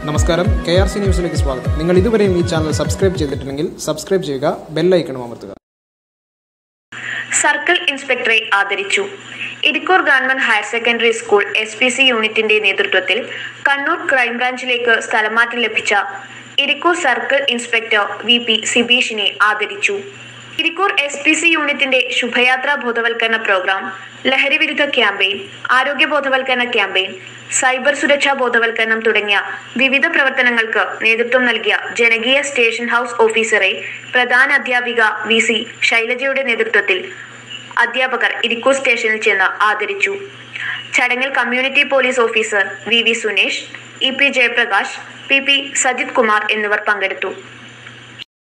നമസ്കാരം K R C ന്യൂസിലേക്ക് സ്വാഗതം നിങ്ങൾ ഇതുവരെയും ഈ ചാനൽ സബ്സ്ക്രൈബ് ചെയ്തിട്ടില്ലെങ്കിൽ സബ്സ്ക്രൈബ് ചെയ്യുക ബെല്ലൈക്കണും അമർത്തുക സർക്കിൾ ഇൻസ്പെക്ടറെ ആദരിച്ചു Irikkur government higher secondary school S P C യൂണിറ്റിന്റെ നേതൃത്വത്തിൽ കണ്ണൂർ ക്രൈംബ്രാഞ്ചിലേക്ക് സ്ഥലമാറ്റം ലഭിച്ച Irikkur circle inspector V P സിബീഷിനെ ആദരിച്ചു ഇരിക്കൂർ എസ് പി സി യൂണിറ്റിന്റെ ശുഭയാത്രാ ബോധവൽക്കരണ പ്രോഗ്രാം ലഹരി വിരുദ്ധ ക്യാമ്പയിൻ ആരോഗ്യ ബോധവൽക്കരണ ക്യാമ്പയിൻ സൈബർ സുരക്ഷാ ബോധവൽക്കരണം തുടങ്ങിയ വിവിധ പ്രവർത്തനങ്ങൾക്ക് നേതൃത്വം നൽകിയ ജനകീയ സ്റ്റേഷൻ ഹൌസ് ഓഫീസറെ പ്രധാന അധ്യാപിക വി സി ശൈലജയുടെ നേതൃത്വത്തിൽ അധ്യാപകർ ഇരിക്കൂർ സ്റ്റേഷനിൽ ചെന്ന് ആദരിച്ചു ചടങ്ങിൽ community police officer V V Sunesh E P Jayaprakash P P Sajith Kumar എന്നിവർ പങ്കെടുത്തു